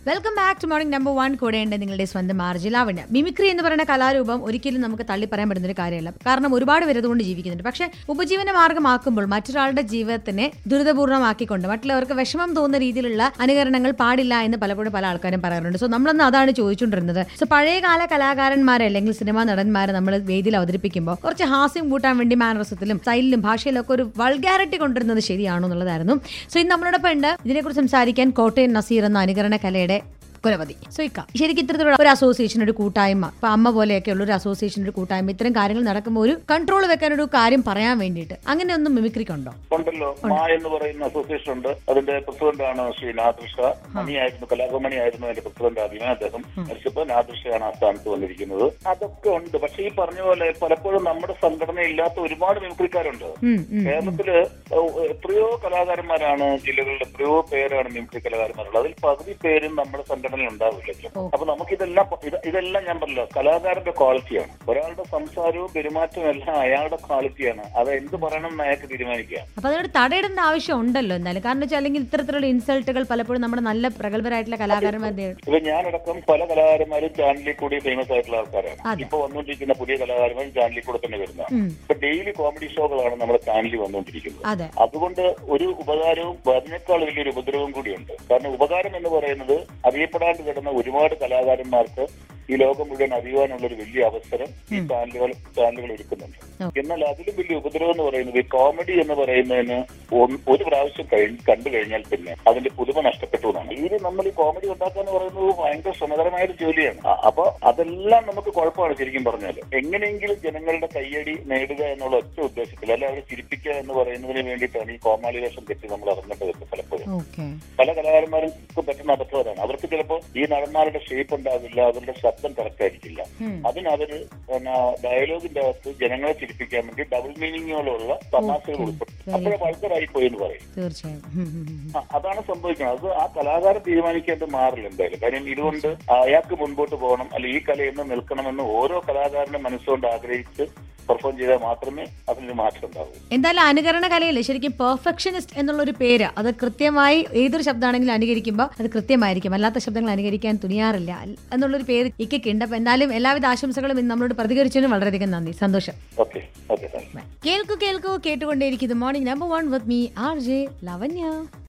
Welcome back to morning number one കൂടെയുണ്ട് നിങ്ങളുടെ സ്വന്തം മാർജി ലാവണ്യ മിമിക്രി എന്ന് പറയുന്ന കലാരൂപം ഒരിക്കലും നമുക്ക് തള്ളി പറയാൻ പറ്റുന്ന ഒരു കാര്യമല്ല കാരണം ഒരുപാട് പേര് അതുകൊണ്ട് ജീവിക്കുന്നുണ്ട് പക്ഷെ ഉപജീവന മാർഗമാക്കുമ്പോൾ മറ്റൊരാളുടെ ജീവിതത്തിനെ ദുരിതപൂർണ്ണമാക്കിക്കൊണ്ട് മറ്റുള്ളവർക്ക് വിഷമം തോന്നുന്ന രീതിയിലുള്ള അനുകരണങ്ങൾ പാടില്ല എന്ന് പലപ്പോഴും പല ആൾക്കാരും പറയാറുണ്ട് സോ നമ്മളന്ന് അതാണ് ചോദിച്ചുകൊണ്ടിരുന്നത് സോ പഴയകാല കലാകാരന്മാരെ അല്ലെങ്കിൽ സിനിമാ നടന്മാരെ നമ്മൾ വേദിയിൽ അവതരിപ്പിക്കുമ്പോൾ കുറച്ച് ഹാസ്യം കൂട്ടാൻ വേണ്ടി മാനറസത്തിലും സ്റ്റൈലിലും ഭാഷയിലും ഒക്കെ ഒരു വൾഗാരിറ്റി കൊണ്ടുവരുന്നത് ശരിയാണോ എന്നുള്ളതായിരുന്നു സോ ഇന്ന് നമ്മളോടൊപ്പം ഉണ്ട് ഇതിനെക്കുറിച്ച് സംസാരിക്കാൻ കോട്ടയം നസീർ എന്ന അനുകരണ കലയുടെ കുലപതി സോ ഇക്ക ശരിക്കും ഇത്തരത്തിലുള്ള ഒരു അസോസിയേഷൻ ഒരു കൂട്ടായ്മ ഇപ്പൊ അമ്മ പോലെയൊക്കെ ഉള്ള ഒരു അസോസിയേഷൻ ഒരു കൂട്ടായ്മ ഇത്തരം കാര്യങ്ങൾ നടക്കുമ്പോൾ ഒരു കൺട്രോൾ വെക്കാൻ ഒരു കാര്യം പറയാൻ വേണ്ടിയിട്ട് അങ്ങനെയൊന്നും മിമിക്രിക്കുണ്ടോ ഉണ്ടല്ലോ മാ എന്ന് പറയുന്ന അസോസിയേഷൻ ഉണ്ട് അതിന്റെ പ്രസിഡന്റാണ് ശ്രീ നാദൃഷ മണിയായിരുന്നു കലാഭമണി ആയിരുന്നു അതിന്റെ പ്രസിഡന്റ് ആദ്യമേ അദ്ദേഹം മരിച്ചപ്പോ നാദൃഷയാണ് ആ സ്ഥാനത്ത് വന്നിരിക്കുന്നത് അതൊക്കെ ഉണ്ട് പക്ഷെ ഈ പറഞ്ഞ പോലെ പലപ്പോഴും നമ്മുടെ സംഘടന ഇല്ലാത്ത ഒരുപാട് മിമിക്രിക്കാരുണ്ട് ഉം, ഉം. കേരളത്തില് എത്രയോ കലാകാരന്മാരാണ് ജില്ലകളിൽ എത്രയോ പേരാണ് മിമിക്രി കലാകാരന്മാരുള്ളത് അതിൽ പകുതി പേരും നമ്മുടെ സംഘടനയിൽ ഉണ്ടാവില്ലല്ലോ ഓ. അപ്പൊ നമുക്കിതെല്ലാം ഇത് ഇതെല്ലാം ഞാൻ പറഞ്ഞല്ലോ കലാകാരന്റെ ക്വാളിറ്റിയാണ് ഒരാളുടെ സംസാരവും പെരുമാറ്റവും എല്ലാം അയാളുടെ ക്വാളിറ്റിയാണ് അത് എന്ത് പറയണം എന്ന് അയാൾക്ക് തീരുമാനിക്കുക അപ്പൊ അതിനോട് തടയിടേണ്ട ആവശ്യം ഉണ്ടല്ലോ എന്തായാലും കാരണം വെച്ചാൽ അല്ലെങ്കിൽ ഇത്തരത്തിലുള്ള ഇൻസൾട്ടുകൾ പലപ്പോഴും നമ്മുടെ നല്ല പ്രഗത്ഭരായിട്ടുള്ള കലാകാരന്മാർ നേരിടും. ഇപ്പൊ ഞാനടക്കം പല കലാകാരന്മാരും ചാനലിൽ കൂടി ഫേമസ് ആയിട്ടുള്ള ആൾക്കാരാണ് അതെ. ഇപ്പൊ വന്നുകൊണ്ടിരിക്കുന്ന പുതിയ കലാകാരന്മാരും ചാനലിൽ കൂടെ തന്നെ വരുന്നതാണ് ഉം, ഇപ്പൊ ഡെയിലി കോമഡി ഷോകളാണ് നമ്മുടെ ചാനലിൽ വന്നുകൊണ്ടിരിക്കുന്നത് അതെ അതുകൊണ്ട് ഒരു ഉപകാരവും അതിനേക്കാൾ വലിയൊരു ഉപദ്രവവും കൂടിയുണ്ട് കാരണം ഉപകാരം എന്ന് പറയുന്നത് അറിയപ്പെടാണ്ട് കിടന്ന ഒരുപാട് കലാകാരന്മാർക്ക് ഈ ലോകം മുഴുവൻ അറിയുവാനുള്ള ഒരു വലിയ അവസരം ഈ ചാനലുകൾ ചാനലുകൾ ഒരുക്കുന്നുണ്ട് എന്നാൽ അതിലും വലിയ ഉപദ്രവം എന്ന് പറയുന്നത് ഈ കോമഡി എന്ന് പറയുന്നതിന് ഒന്ന് ഒരു പ്രാവശ്യം കഴി- കണ്ടു കഴിഞ്ഞാൽ പിന്നെ അതിന്റെ പുതുമ നഷ്ടപ്പെട്ടു എന്നാണ് ഇതിന് നമ്മൾ ഈ കോമഡി ഉണ്ടാക്കുക എന്ന് പറയുന്നത് ഭയങ്കര ശ്രമകരമായ ഒരു ജോലിയാണ് അ- അപ്പൊ അതെല്ലാം നമുക്ക് കുഴപ്പമാണ് ശരിക്കും പറഞ്ഞാൽ എങ്ങനെയെങ്കിലും ജനങ്ങളുടെ കയ്യടി നേടുക എന്നുള്ള ഒറ്റ ഉദ്ദേശത്തിൽ അല്ലെ അവരെ ചിരിപ്പിക്കുക എന്ന് പറയുന്നതിന് വേണ്ടിയിട്ടാണ് ഈ കോമാളി വേഷം തെറ്റി നമ്മൾ ഇറങ്ങേണ്ടത് പലപ്പോഴും ഓക്കെ പല കലാകാരന്മാർക്കും പറ്റുന്ന അബദ്ധം അതാണ് അവർക്ക് ചിലപ്പോൾ ഈ നടന്മാരുടെ ഷേപ്പ് ഉണ്ടാവില്ല അവരുടെ ശബ്ദം കറക്റ്റ് ആയിരിക്കില്ല അതിനവര് പിന്നെ ഡയലോഗിന്റെ അകത്ത് ജനങ്ങളെ ചിരിപ്പിക്കാൻ വേണ്ടി ഡബിൾ മീനിങ്ങുകളുള്ള തമാശകൾ ഉൾപ്പെടും അപ്പോഴേ വൾഗറായി പോയി എന്ന് പറയും തീർച്ചയായും ഉം, ഉം, ഉം. ആ, അതാണ് സംഭവിക്കുന്നത് അത് ആ കലാകാരൻ തീരുമാനിക്കേണ്ടത് മാറില്ല എന്തായാലും കാര്യം ഇതുകൊണ്ട് അയാൾക്ക് മുൻപോട്ട് പോകണം അല്ലെങ്കിൽ ഈ കല എന്ന് നിൽക്കണമെന്ന് ഓരോ കലാകാരനും മനസ്സുകൊണ്ട് ആഗ്രഹിച്ച് പെർഫോം ചെയ്താൽ മാത്രമേ അതിന് മാറ്റം ഉണ്ടാവൂ എന്തായാലും അനുകരണ കലയില്ലേ ശരിക്കും പെർഫെക്ഷനിസ്റ്റ് എന്നുള്ള ഒരു പേര് അത് കൃത്യമായി ഏതൊരു ശബ്ദമാണെങ്കിലും അനുകരിക്കുമ്പോൾ അത് കൃത്യമായിരിക്കും അല്ലാത്ത ശബ്ദങ്ങൾ അനുകരിക്കാൻ തുനിയാറില്ല അൽ- എന്നുള്ളൊരു പേര് ഇക്കുണ്ട് അപ്പൊ എന്തായാലും എല്ലാവിധ ആശംസകളും ഇന്ന് നമ്മളോട് പ്രതികരിച്ചതിന് വളരെയധികം നന്ദി സന്തോഷം ഓക്കെ ഓക്കെ താങ്ക് യു കേൾക്കൂ കേൾക്കൂ കേട്ടുകൊണ്ടേയിരിക്കുന്നു morning number one with me R J ലവന്യ